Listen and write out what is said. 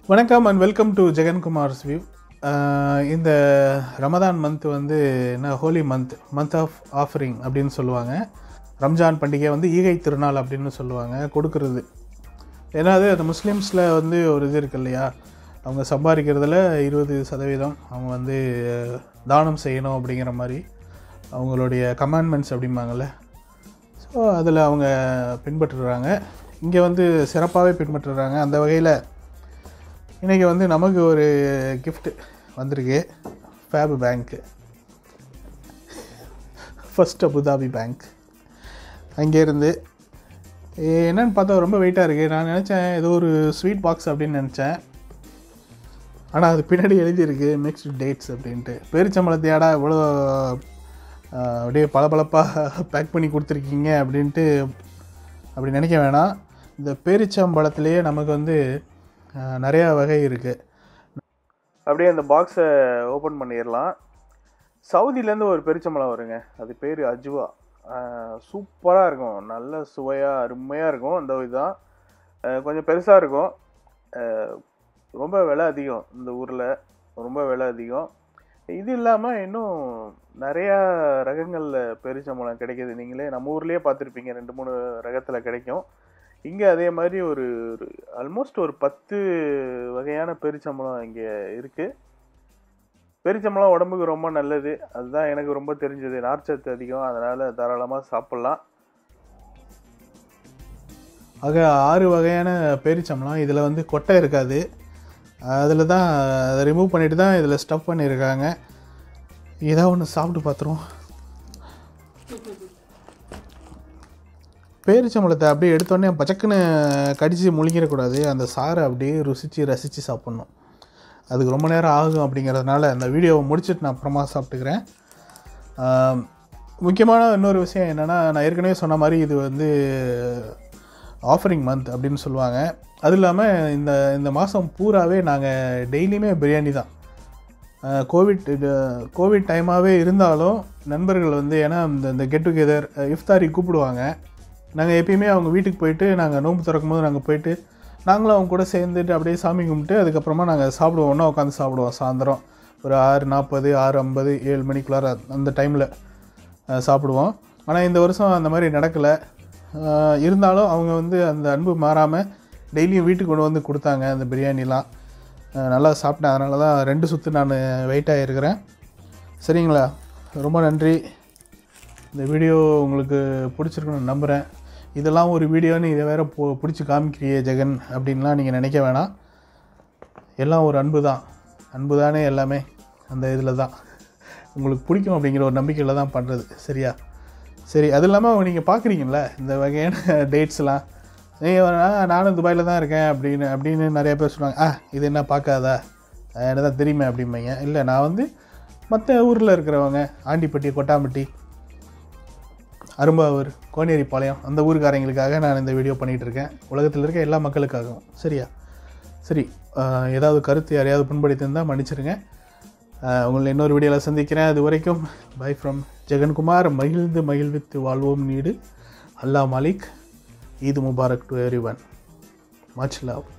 வணக்கம் and welcome to Jegankumar's view இந்த Ramadan month வந்து என்ன holy month month of offering அப்படின்னு சொல்லுவாங்க ரம்ஜான் பண்டிகை வந்து ஈகை திருநாள் அப்படின்னு சொல்லுவாங்க கொடுக்கறது ஏன்னா அது அந்த முஸ்லீம்ஸில் வந்து ஒரு இது இருக்கு இல்லையா அவங்க சம்பாதிக்கிறதுல இருபது சதவீதம் அவங்க வந்து தானம் செய்யணும் அப்படிங்கிற மாதிரி அவங்களுடைய கமாண்ட்மெண்ட்ஸ் அப்படிம்பாங்கள்ல ஸோ அதில் அவங்க பின்பற்றுறாங்க இங்கே வந்து சிறப்பாகவே பின்பற்றுறாங்க அந்த வகையில் இன்றைக்கி வந்து நமக்கு ஒரு gift வந்திருக்கு ஃபேப் பேங்க்கு ஃபர்ஸ்ட் அபுதாபி பேங்க் அங்கேருந்து என்னன்னு பார்த்தா ரொம்ப வெயிட்டாக இருக்குது நான் நினச்சேன் ஏதோ ஒரு ஸ்வீட் பாக்ஸ் அப்படின்னு நினச்சேன் ஆனால் அது பின்னாடி எழுதியிருக்கு நெக்ஸ்ட் டேட்ஸ் அப்படின்ட்டு பேரிச்சம்பழத்தையாடா இவ்வளோ ஆஹ், அப்படியே பளபளப்பாக பேக் பண்ணி கொடுத்துருக்கீங்க அப்படின்ட்டு அப்படி நினைக்க வேணாம் இந்த பேரிச்சம்பழத்துலேயே நமக்கு வந்து ஆஹ், நிறையா வகை இருக்குது அப்படியே அந்த பாக்ஸை ஓப்பன் பண்ணிடலாம் சவுதியிலேருந்து ஒரு பெரிச்சம்பழம் வருங்க அது பேர் அஜ்வா சூப்பராக இருக்கும் நல்ல சுவையாக அருமையாக இருக்கும் அந்த இதுதான் ஆஹ், கொஞ்சம் பெருசாக இருக்கும் ஆஹ், ரொம்ப விலை அதிகம் இந்த ஊரில் ரொம்ப விலை அதிகம் இது இல்லாமல் இன்னும் நிறையா ரகங்களில் பெரிச்சம்பழம் கிடைக்கிது நீங்களே நம்ம ஊர்லேயே பார்த்துருப்பீங்க ரெண்டு மூணு ரகத்தில் கிடைக்கும் இங்கே அதே மாதிரி ஒரு ஆல்மோஸ்ட் ஒரு பத்து வகையான பெரிச்சம்பழம் இங்கே இருக்குது பெரிச்சம்பழம் உடம்புக்கு ரொம்ப நல்லது அதுதான் எனக்கு ரொம்ப தெரிஞ்சது நார்ச்சத்து அதிகம் அதனால் தாராளமாக சாப்பிட்லாம் ஆக ஆறு வகையான பேரிச்சம்பழம் இதில் வந்து கொட்டை இருக்காது அதில் தான் அதை ரிமூவ் பண்ணிட்டு தான் இதில் ஸ்டஃப் பண்ணியிருக்காங்க ஏதாவது ஒன்று சாப்பிட்டு பார்த்துருவோம் பேரிச்சம்பழத்தை அப்படியே எடுத்தோடனே பச்சக்குன்னு கடித்து முழுங்கிடக்கூடாது அந்த சாறை அப்படியே ருசித்து ரசித்து சாப்பிட்ணும் அதுக்கு ரொம்ப நேரம் ஆகும் அப்படிங்கிறதுனால அந்த வீடியோவை முடிச்சுட்டு நான் அப்புறமா சாப்பிட்டுக்கிறேன் ஆம், முக்கியமான இன்னொரு விஷயம் என்னென்னா நான் ஏற்கனவே சொன்ன மாதிரி இது வந்து ஆஃபரிங் மந்த் அப்படின்னு சொல்லுவாங்க அது இல்லாமல் இந்த இந்த மாதம் பூராவே நாங்கள் டெய்லியுமே பிரியாணி தான் அஹ் கோவிட் இது கோவிட் டைமாகவே இருந்தாலும் நண்பர்கள் வந்து ஏன்னா இந்த இந்த கெட் டுகெதர் இஃப்தாரி கூப்பிடுவாங்க நாங்கள் எப்பயுமே அவங்க வீட்டுக்கு போயிட்டு நாங்கள் நோன்பு திறக்கும் போது நாங்கள் போயிட்டு நாங்களும் அவங்க கூட சேர்ந்துட்டு அப்படியே சாமி கும்பிட்டு அதுக்கப்புறமா நாங்கள் சாப்பிடுவோம் ஒன்றா உட்காந்து சாப்பிடுவோம் சாயந்தரம் ஒரு ஆறு நாற்பது ஆறு ஐம்பது ஏழு மணிக்குள்ளார அந்த டைமில் சாப்பிடுவோம் ஆனால் இந்த வருஷம் அந்த மாதிரி நடக்கலை இருந்தாலும் அவங்க வந்து அந்த அன்பு மாறாமல் டெய்லியும் வீட்டுக்கு கொண்டு வந்து கொடுத்தாங்க அந்த பிரியாணிலாம் அஹ் நல்லா சாப்பிட்டேன் அதனால தான் ரெண்டு சுற்று நான் வெயிட் ஆகிருக்கிறேன் சரிங்களா ரொம்ப நன்றி இந்த வீடியோ உங்களுக்கு பிடிச்சிருக்குன்னு நம்புகிறேன் இதெல்லாம் ஒரு வீடியோன்னு இதை வேற போ பிடிச்சி காமிக்கிறியே ஜெகன் அப்படின்லாம் நீங்கள் நினைக்க வேணாம் எல்லாம் ஒரு அன்பு தான் அன்பு தானே எல்லாமே அந்த இதில் தான் உங்களுக்கு பிடிக்கும் அப்படிங்கிற ஒரு நம்பிக்கையில் தான் பண்ணுறது சரியா சரி அது இல்லாமல் நீங்கள் பார்க்குறீங்கள இந்த வகையான டேட்ஸ்லாம் நீங்கள் நானும் துபாயில் தான் இருக்கேன் அப்படின்னு அப்படின்னு நிறைய பேர் சொல்லுவாங்க ஆ இது என்ன பார்க்காதா எனக்கு தான் தெரியுமே அப்படிம்பீங்க இல்லை நான் வந்து மற்ற ஊரில் இருக்கிறவங்க ஆண்டிப்பட்டி கொட்டாம்பட்டி அரும்பாவூர் கோனேரிப்பாளையம் அந்த ஊருக்காரங்களுக்காக நான் இந்த வீடியோ பண்ணிகிட்டு இருக்கேன் உலகத்தில் இருக்க எல்லா மக்களுக்காகவும் சரியா சரி ஆஹ் ஏதாவது கருத்து யாரையாவது புண்படுத்தியிருந்தால் மன்னிச்சிருங்க ஆஹ் உங்களை இன்னொரு வீடியோவில் சந்திக்கிறேன் அது வரைக்கும் பை ஃப்ரம் ஜெகன்குமார் மகிழ்ந்து மகிழ்வித்து வாழ்வோம் நீடு அல்லாஹ் மாலிக் ஈத் முபாரக் to everyone much love